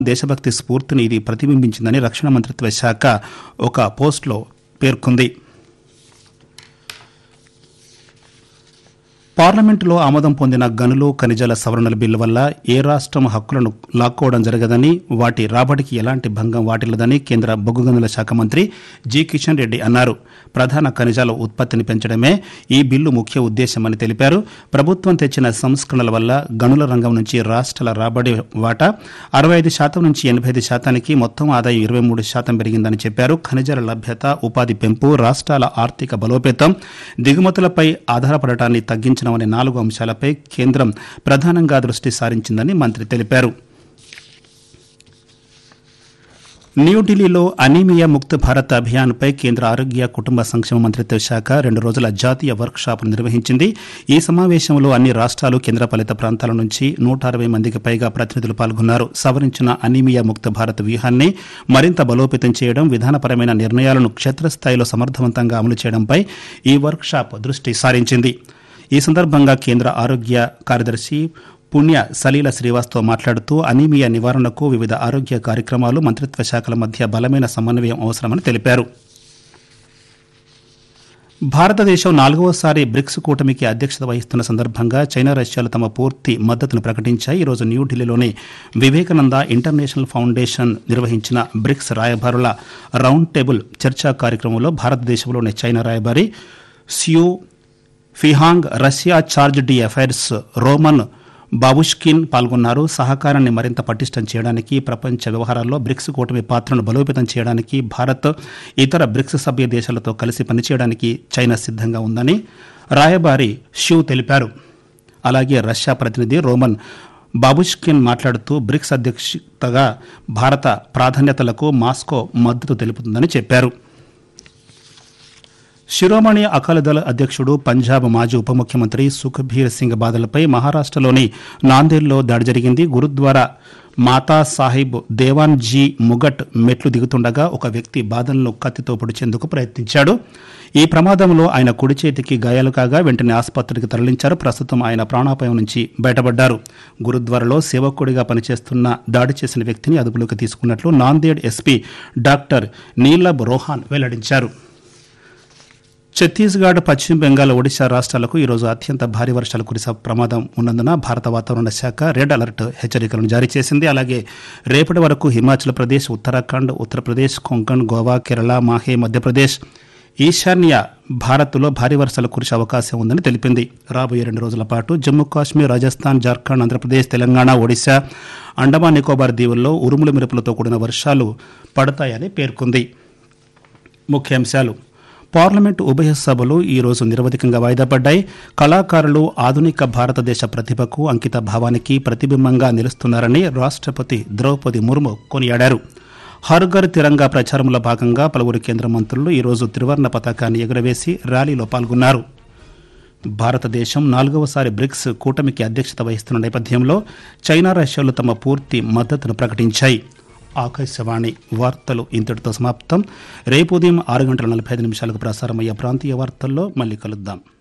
దేశభక్తి స్ఫూర్తిని ఇది ప్రతిబింబించిందని రక్షణ మంత్రిత్వ శాఖ ఒక పోస్టులో పేర్కొంది పార్లమెంటులో ఆమోదం పొందిన గనులు ఖనిజాల సవరణల బిల్లు వల్ల ఏ రాష్ట్రం హక్కులను లాక్కోవడం జరగదని వాటి రాబడికి ఎలాంటి భంగం వాటిల్లదని కేంద్ర బొగ్గు గనుల శాఖ మంత్రి జి కిషన్ రెడ్డి అన్నారు ప్రధాన ఖనిజాల ఉత్పత్తిని పెంచడమే ఈ బిల్లు ముఖ్య ఉద్దేశమని తెలిపారు ప్రభుత్వం తెచ్చిన సంస్కరణల వల్ల గనుల రంగం నుంచి రాష్ట్రాల రాబడి వాటా అరవై ఐదు శాతం నుంచి ఎనభై ఐదు శాతానికి మొత్తం ఆదాయం ఇరవై మూడు శాతం పెరిగిందని చెప్పారు ఖనిజాల లభ్యత ఉపాధి పెంపు రాష్ట్రాల ఆర్థిక బలోపేతం దిగుమతులపై ఆధారపడటాన్ని తగ్గించడం అనే నాలుగు అంశాలపై కేంద్రం ప్రధానంగా దృష్టి సారించిందని మంత్రి తెలిపారు న్యూఢిల్లీలో అనీమియా ముక్త భారత్ అభియాన్పై కేంద్ర ఆరోగ్య కుటుంబ సంక్షేమ మంత్రిత్వ శాఖ రెండు రోజుల జాతీయ వర్క్ షాప్ నిర్వహించింది ఈ సమావేశంలో అన్ని రాష్ట్రాలు కేంద్రపాలిత ప్రాంతాల నుంచి నూట అరవై మందికి పైగా ప్రతినిధులు పాల్గొన్నారు సవరించిన అనీమియా ముక్త భారత్ వ్యూహాన్ని మరింత బలోపేతం చేయడం విధానపరమైన నిర్ణయాలను క్షేత్రస్థాయిలో సమర్థవంతంగా అమలు చేయడంపై ఈ వర్క్ షాప్ దృష్టి సారించింది ఈ సందర్భంగా కేంద్ర ఆరోగ్య కార్యదర్శి పుణ్య సలీల శ్రీవాస్తవ్ మాట్లాడుతూ అనీమియా నివారణకు వివిధ ఆరోగ్య కార్యక్రమాలు మంత్రిత్వ శాఖల మధ్య బలమైన సమన్వయం అవసరమని తెలిపారు భారతదేశం నాలుగవసారి బ్రిక్స్ కూటమికి అధ్యక్షత వహిస్తున్న సందర్భంగా చైనా రష్యాలు తమ పూర్తి మద్దతును ప్రకటించాయి ఈరోజు న్యూఢిల్లీలోని వివేకానంద ఇంటర్నేషనల్ ఫౌండేషన్ నిర్వహించిన బ్రిక్స్ రాయబారుల రౌండ్ టేబుల్ చర్చా కార్యక్రమంలో భారతదేశంలోని చైనా రాయబారి Xu Feihong Russia charge d' affaires Roman Babushkin పాల్గొన్నారు సహకారాన్ని మరింత పటిష్టం చేయడానికి ప్రపంచ వ్యవహారాల్లో బ్రిక్స్ కూటమి పాత్రను బలోపేతం చేయడానికి భారత్ ఇతర బ్రిక్స్ సభ్య దేశాలతో కలిసి పనిచేయడానికి చైనా సిద్ధంగా ఉందని రాయబారి షూ తెలిపారు అలాగే రష్యా ప్రతినిధి రోమన్ బాబుష్కిన్ మాట్లాడుతూ బ్రిక్స్ అధ్యక్షతగా భారత ప్రాధాన్యతలకు మాస్కో మద్దతు తెలుపుతుందని చెప్పారు శిరోమణి అకాలీదళ అధ్యక్షుడు పంజాబ్ మాజీ ఉప ముఖ్యమంత్రి సుఖ్బీర్ సింగ్ బాదలపై మహారాష్టలోని నాందేడ్లో దాడి జరిగింది గురుద్వారా మాతా సాహిబ్ దేవాన్ జీ ముగట్ మెట్లు దిగుతుండగా ఒక వ్యక్తి బాదలను కత్తితో పొడిచేందుకు ప్రయత్నించాడు ఈ ప్రమాదంలో ఆయన కుడి చేతికి గాయాలు కాగా వెంటనే ఆసుపత్రికి తరలించారు ప్రస్తుతం ఆయన ప్రాణాపాయం నుంచి బయటపడ్డారు గురుద్వారాలో సేవకుడిగా పనిచేస్తున్న దాడి చేసిన వ్యక్తిని అదుపులోకి తీసుకున్నట్లు నాందేడ్ ఎస్పీ డాక్టర్ నీలబ్ రోహాన్ వెల్లడించారు ఛత్తీస్గఢ్ పశ్చిమ బెంగాల్ ఒడిశా రాష్ట్రాలకు ఈరోజు అత్యంత భారీ వర్షాలు కురిసే ప్రమాదం ఉన్నందున భారత వాతావరణ శాఖ రెడ్ అలర్ట్ హెచ్చరికలను జారీ చేసింది అలాగే రేపటి వరకు హిమాచల్ ప్రదేశ్ ఉత్తరాఖండ్ ఉత్తరప్రదేశ్ కొంకణ్ గోవా కేరళ మాహే మధ్యప్రదేశ్ ఈశాన్య భారత్లో భారీ వర్షాలు కురిసే అవకాశం ఉందని తెలిపింది రాబోయే రెండు రోజుల పాటు జమ్మూ కాశ్మీర్ రాజస్థాన్ జార్ఖండ్ ఆంధ్రప్రదేశ్ తెలంగాణ ఒడిశా అండమాన్ నికోబార్ దీవుల్లో ఉరుముల మెరుపులతో కూడిన వర్షాలు పడతాయని పేర్కొంది ముఖ్యాంశాలు పార్లమెంటు ఉభయ సభలు ఈ రోజు నిరవధికంగా వాయిదా పడ్డాయి కళాకారులు ఆధునిక భారతదేశ ప్రతిభకు అంకిత భావానికి ప్రతిబింబంగా నిలుస్తున్నారని రాష్ట్రపతి ద్రౌపది ముర్ము కొనియాడారు హర్ఘర్ తిరంగా ప్రచారంలో భాగంగా పలువురు కేంద్ర మంత్రులు ఈరోజు త్రివర్ణ పతాకాన్ని ఎగురవేసి ర్యాలీలో పాల్గొన్నారు భారతదేశం నాలుగవసారి బ్రిక్స్ కూటమికి అధ్యక్షత వహిస్తున్న నేపథ్యంలో చైనా రష్యాలు తమ పూర్తి మద్దతును ప్రకటించాయి ఆకాశవాణి వార్తలు ఇంతటితో సమాప్తం రేపు ఉదయం ఆరు గంటల నలభై ఐదు నిమిషాలకు ప్రసారమయ్యే ప్రాంతీయ వార్తల్లో మళ్ళీ కలుద్దాం